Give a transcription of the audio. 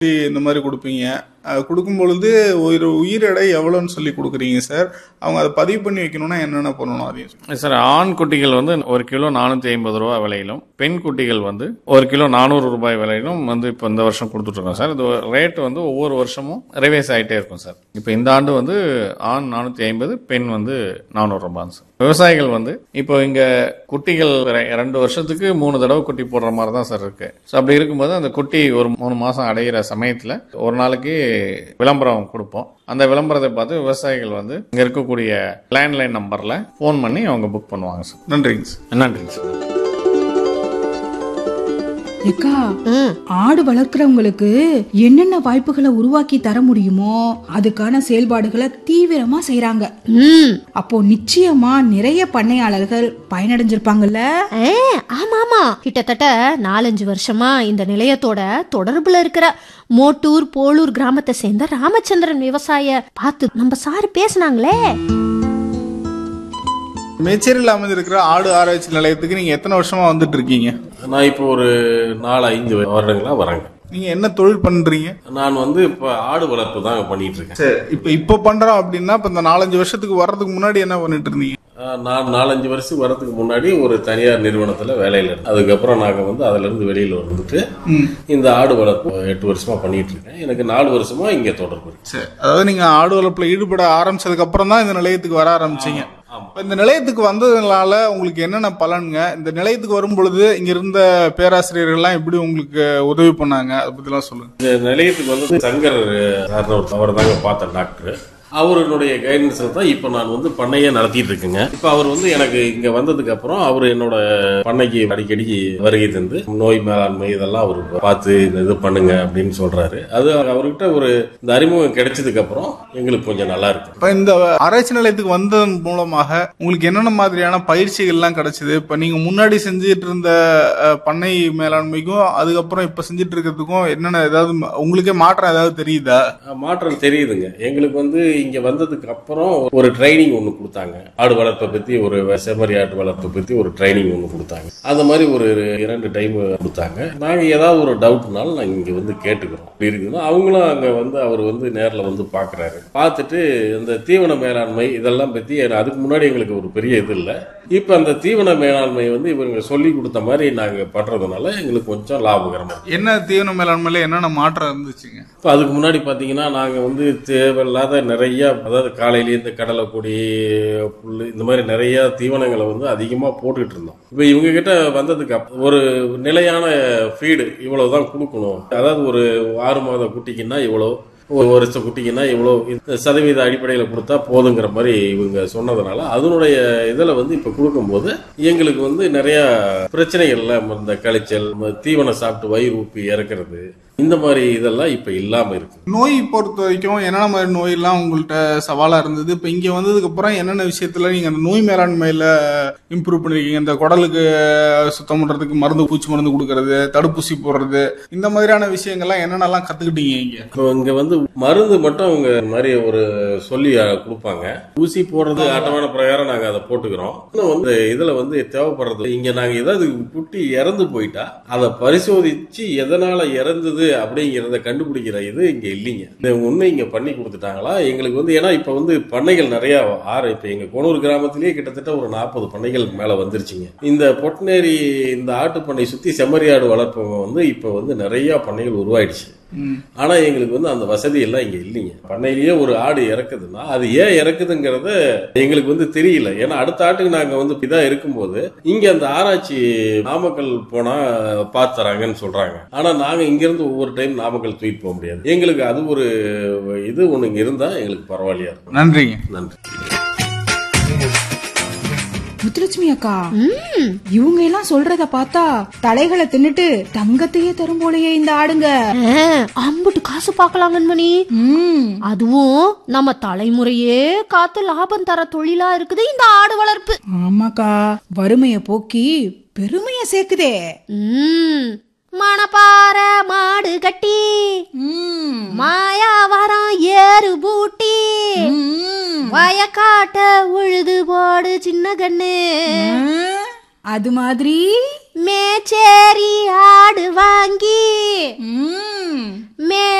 இந்த மாதிரி கொடுப்பீங்க அது கொடுக்கும் பொழுது ஒரு உயிர் எடை எவ்வளோன்னு சொல்லி கொடுக்குறீங்க சார் அவங்க அதை பதிவு பண்ணி வைக்கணும்னா என்னென்ன பண்ணணும் அதையும் சொல்லுங்க. சார் ஆண் குட்டிகள் வந்து ஒரு கிலோ நானூற்றி ஐம்பது ரூபா விலையிலும் பெண் குட்டிகள் வந்து ஒரு கிலோ நானூறு ரூபாய் விலையிலும் வந்து இப்போ இந்த வருஷம் கொடுத்துட்ருக்கோம் சார் இது ரேட் வந்து ஒவ்வொரு வருஷமும் ரிவைஸ் ஆகிட்டே இருக்கும் சார் இப்போ இந்த ஆண்டு வந்து ஆண் நானூற்றி ஐம்பது பெண் வந்து நானூறு ரூபாங்க சார் விவசாயிகள் வந்து இப்போ இங்கே குட்டிகள் ரெ- ரெண்டு வருஷத்துக்கு மூணு தடவை குட்டி போடுற மாதிரி தான் சார் இருக்கு ஸோ அப்படி இருக்கும்போது அந்த குட்டி ஒரு மூணு மாதம் அடையிற சமயத்தில் ஒரு நாளைக்கு விளம்பரம் கொடுப்போம் அந்த விளம்பரத்தை பார்த்து விவசாயிகள் வந்து இங்கே இருக்கக்கூடிய லேண்ட்லைன் நம்பரில் ஃபோன் பண்ணி அவங்க புக் பண்ணுவாங்க சார் நன்றிங்க சார் நன்றிங்க சார் ஏக்கா ஆடு வளர்க்குறவங்களுக்கு என்னென்ன வாய்ப்புகளை உருவாக்கி தர முடியுமோ அதுக்கான செயல்பாடுகளை தீவிரமா செய்றாங்க ம் அப்போ நிச்சயமா நிறைய பண்ணையாளர்கள் பயனடைஞ்சிருப்பாங்கல்ல ஏ, ஆமா ஆமா கிட்டத்தட்ட நாலஞ்சு வருஷமா இந்த நிலையத்தோட தொடர்புல இருக்கிற மோட்டூர் போலூர் கிராமத்தை சேர்ந்த ராமச்சந்திரன் விவசாய பார்த்து நம்ம சார் பேசுனாங்களே மேச்சேரியில் அமைஞ்சிருக்கிற ஆடு ஆராய்ச்சி நிலையத்துக்கு நீங்க எத்தனை வருஷமா வந்துட்டு இருக்கீங்க நான் இப்போ ஒரு நாலு ஐந்து வருடங்களா வரேங்க நீங்க என்ன தொழில் பண்றீங்க நான் வந்து இப்போ ஆடு வளர்ப்பு தான் பண்ணிட்டு இருக்கேன் சரி இப்போ இப்போ பண்றோம் அப்படின்னா இப்போ இந்த நாலஞ்சு வருஷத்துக்கு வர்றதுக்கு முன்னாடி என்ன பண்ணிட்டு இருந்தீங்க ஆஹ் நான் நாலஞ்சு வருஷம் வரதுக்கு முன்னாடி ஒரு தனியார் நிறுவனத்தில் வேலையில் இருந்தேன் அதுக்கப்புறம் நாங்கள் வந்து அதுலேருந்து வெளியில் வந்துட்டு இந்த ஆடு வளர்ப்பு எட்டு வருஷமா பண்ணிட்டு இருக்கேன் எனக்கு நாலு வருஷமா இங்கே தொடர்பு இருக்கு சரி அதாவது நீங்க ஆடு வளர்ப்புல ஈடுபட ஆரம்பிச்சதுக்கு அப்புறம் தான் இந்த நிலையத்துக்கு வர ஆரம்பிச்சீங்க இப்ப இந்த நிலையத்துக்கு வந்ததுனால உங்களுக்கு என்னென்ன பலனுங்க இந்த நிலையத்துக்கு வரும் பொழுது இங்க இருந்த பேராசிரியர்கள்லாம் எப்படி உங்களுக்கு உதவி பண்ணாங்க அதை பத்திலாம் சொல்லுங்க இந்த நிலையத்துக்கு வந்து சங்கர் சார்னு ஒரு அவர் தாங்க பார்த்தேன் டாக்டர் அவருடைய கைடன்ஸில் தான் இப்போ நான் வந்து பண்ணையே நடத்திட்டு இருக்கேங்க இப்போ அவர் வந்து எனக்கு இங்கே வந்ததுக்கு அப்புறம் அவர் என்னோட பண்ணைக்கு அடிக்கடி வருகை தந்து நோய் மேலாண்மை இதெல்லாம் அவர் பார்த்து இந்த இது பண்ணுங்க அப்படின்னு சொல்றாரு அது அவர்கிட்ட ஒரு இந்த அறிமுகம் கிடைச்சதுக்கு அப்புறம் எங்களுக்கு கொஞ்சம் நல்லா இருக்கு இப்ப இந்த ஆராய்ச்சி நிலையத்துக்கு வந்ததன் மூலமாக உங்களுக்கு என்னென்ன மாதிரியான பயிற்சிகள்லாம் கிடைச்சது இப்ப நீங்க முன்னாடி செஞ்சுட்டு இருந்த அஹ், பண்ணை மேலாண்மைக்கும் அதுக்கப்புறம் இப்ப செஞ்சுட்டு இருக்கிறதுக்கும் என்னென்ன ஏதாவது ம- உங்களுக்கே மாற்றம் ஏதாவது தெரியுதா மாற்றம் தெரியுதுங்க எங்களுக்கு வந்து இங்க வந்ததுக்கு அப்புறம் ஒரு ட்ரைனிங் ஒன்று கொடுத்தாங்க ஆடு வளர்ப்பை பத்தி ஒரு செம்மறி ஆடு வளர்ப்பை பத்தி ஒரு ட்ரைனிங் ஒன்று கொடுத்தாங்க அந்த மாதிரி ஒரு இரண்டு டைம் கொடுத்தாங்க நாங்க ஏதாவது ஒரு டவுட்னாலும் நாங்க இங்க வந்து கேட்டுக்கிறோம் அப்படி இருக்குதுன்னா அவங்களும் அங்க வந்து அவர் வந்து நேர்ல வந்து பாக்குறாரு பார்த்துட்டு இந்த தீவன மேலாண்மை இதெல்லாம் பத்தி அதுக்கு முன்னாடி எங்களுக்கு ஒரு பெரிய இது இல்லை இப்ப அந்த தீவன மேலாண்மை வந்து இவங்க சொல்லி கொடுத்த மாதிரி நாங்க பண்றதுனால எங்களுக்கு கொஞ்சம் லாபகரமா இருக்கு. என்ன தீவன மேலாண்மையில என்னென்ன மாற்றம் இருந்துச்சுங்க இப்போ அதுக்கு முன்னாடி பார்த்தீங்கன்னா நாங்கள் வந்து தேவையில்லாத நிறைய அதாவது காலையிலேயே இந்த கடலை கொடி புல் இந்த மாதிரி நிறைய தீவனங்களை வந்து அதிகமாக போட்டுக்கிட்டு இருந்தோம் இப்போ இவங்க கிட்ட வந்ததுக்கு அப்~ ஒரு நிலையான ஃபீடு இவ்வளவு தான் கொடுக்கணும் அதாவது ஒரு ஆறு மாத குட்டிக்குன்னா இவ்வளோ ஒரு வருஷ குட்டிக்குன்னா இவ்வளோ இந்த சதவீத அடிப்படையில் கொடுத்தா போதுங்கிற மாதிரி இவங்க சொன்னதுனால அதனுடைய இதில் வந்து இப்போ கொடுக்கும்போது எங்களுக்கு வந்து நிறைய பிரச்சனைகள்லாம் இந்த கழிச்சல் தீவனம் சாப்பிட்டு வயிறு ஊப்பி இறக்குறது இந்த மாதிரி இதெல்லாம் இப்போ இல்லாமல் இருக்கு நோய் பொறுத்த வரைக்கும் என்னென்ன மாதிரி நோயெல்லாம் உங்கள்கிட்ட சவாலா இருந்தது இப்ப இங்க வந்ததுக்கு அப்புறம் என்னென்ன விஷயத்துல நீங்க அந்த நோய் மேலாண்மையில இம்ப்ரூவ் பண்ணிருக்கீங்க இந்த குடலுக்கு சுத்தம் பண்றதுக்கு மருந்து பூச்சி மருந்து கொடுக்கறது தடுப்பூசி போடுறது இந்த மாதிரியான விஷயங்கள்லாம் என்னென்னலாம் கத்துக்கிட்டீங்க இங்க இப்போ இங்க வந்து மருந்து மட்டும் அவங்க இந்த மாதிரி ஒரு சொல்லி அஹ், கொடுப்பாங்க ஊசி போடுறது அட்டவணை பிரகாரம் நாங்க அதை போட்டுக்கிறோம் இன்னும் வந்து இதுல வந்து தேவைப்படுறது இங்க நாங்க ஏதாவது குட்டி இறந்து போயிட்டா அதை பரிசோதிச்சு எதனால இறந்தது அப்படிங்கிறத கண்டுபிடிக்கிற இது இங்க இல்லைங்க இந்த ஒண்ணு இங்க பண்ணி கொடுத்துட்டாங்களா எங்களுக்கு வந்து ஏன்னா இப்ப வந்து பண்ணைகள் நிறைய ஆறு இப்ப எங்க கோனூர் கிராமத்திலேயே கிட்டத்தட்ட ஒரு நாற்பது பண்ணைகளுக்கு மேல வந்துருச்சுங்க இந்த பொட்னேரி இந்த ஆட்டு பண்ணை சுத்தி செம்மறியாடு வளர்ப்பவங்க வந்து இப்ப வந்து நிறைய பண்ணைகள் உருவாயிடுச்சு ஆனா எங்களுக்கு வந்து அந்த வசதி எல்லாம் இங்க இல்லைங்க பண்ணையிலேயே ஒரு ஆடு இறக்குதுன்னா அது ஏன் இறக்குதுங்கிறத எங்களுக்கு வந்து தெரியல ஏன்னா அடுத்த ஆட்டுக்கு நாங்க வந்து இதா இருக்கும்போது இங்க அந்த ஆராய்ச்சி நாமக்கல் போனா பார்த்து தராங்கன்னு சொல்றாங்க ஆனா நாங்க இங்க இருந்து ஒவ்வொரு டைம் நாமக்கல் தூக்கிட்டு போக முடியாது எங்களுக்கு அது ஒரு இது ஒண்ணு இங்க இருந்தா எங்களுக்கு பரவாயில்லையா இருக்கும் நன்றிங்க நன்றி முத்துலட்சுமி அக்கா இவங்க எல்லாம் சொல்றத பார்த்தா தலைகளை தின்னுட்டு தங்கத்தையே தரும் போலயே இந்த ஆடுங்க ஆ, அம்புட்டு காசு பார்க்கலாங்கன்னு மணி ம் அதுவும் நம்ம தலைமுறையே காத்து லாபம் தர தொழிலா இருக்குது இந்த ஆடு வளர்ப்பு ஆமாக்கா வறுமைய போக்கி பெருமைய சேர்க்குதே ம் மணப்பாற மாடு கட்டி ம் மாயாவரம் ஏறு பூட்டி ம். வயக்காட்ட உழுது போடு சின்ன கண்ணு ஆ, அது மாதிரி மேச்சேரி ஆடு வாங்கி ம் மே